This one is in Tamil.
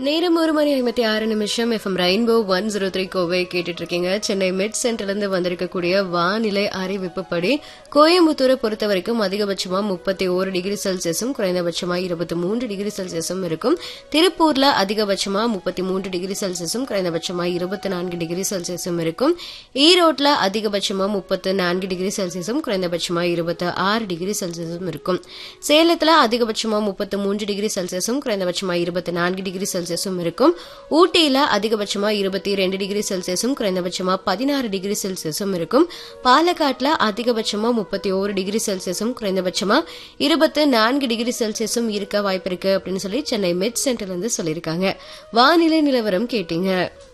நேரம் ஒரு மணி ஐம்பத்தி ஆறு நிமிஷம் FM rainbow one zero three Kovai கேட்டுட்டு இருக்கீங்க சென்னை மிட் சென்டர்ல இருந்து வந்திருக்கக்கூடிய வானிலை அறிவிப்புப்படி கோயம்புத்தூரை பொறுத்த வரைக்கும் அதிகபட்சமா முப்பத்தி ஒரு டிகிரி செல்சியஸும் குறைந்தபட்சமா இருபத்தி மூன்று டிகிரி செல்சியஸும் இருக்கும் திருப்பூர்ல அதிகபட்சமா முப்பத்தி மூன்று டிகிரி செல்சியஸும் குறைந்தபட்சமா இருபத்தி நான்கு டிகிரி செல்சியஸும் இருக்கும் ஈரோட்ல அதிகபட்சமா முப்பத்து நான்கு டிகிரி செல்சியஸும் குறைந்தபட்சமா இருபத்தி ஆறு டிகிரி செல்சியஸும் இருக்கும் சேலத்துல அதிகபட்சமா முப்பத்து மூன்று டிகிரி செல்சியஸும் குறைந்தபட்சமா இருபத்தி நான்கு டிகிரி செல்சியஸும் இருக்கும் ஊட்டியில அதிகபட்சமா இருபத்தி ரெண்டு டிகிரி செல்சியஸும் குறைந்தபட்சமா பதினாறு டிகிரி செல்சியஸும் இருக்கும் பாலக்காட்டுல அதிகபட்சமா முப்பத்தி ஓரு டிகிரி செல்சியஸும் குறைந்தபட்சமா இருபத்தி நான்கு டிகிரி செல்சியஸும் இருக்க வாய்ப்பிருக்கு அப்படின்னு சொல்லி சென்னை மெட் சென்டர்ல இருந்து சொல்லியிருக்காங்க வானிலை நிலவரம் கேட்டீங்க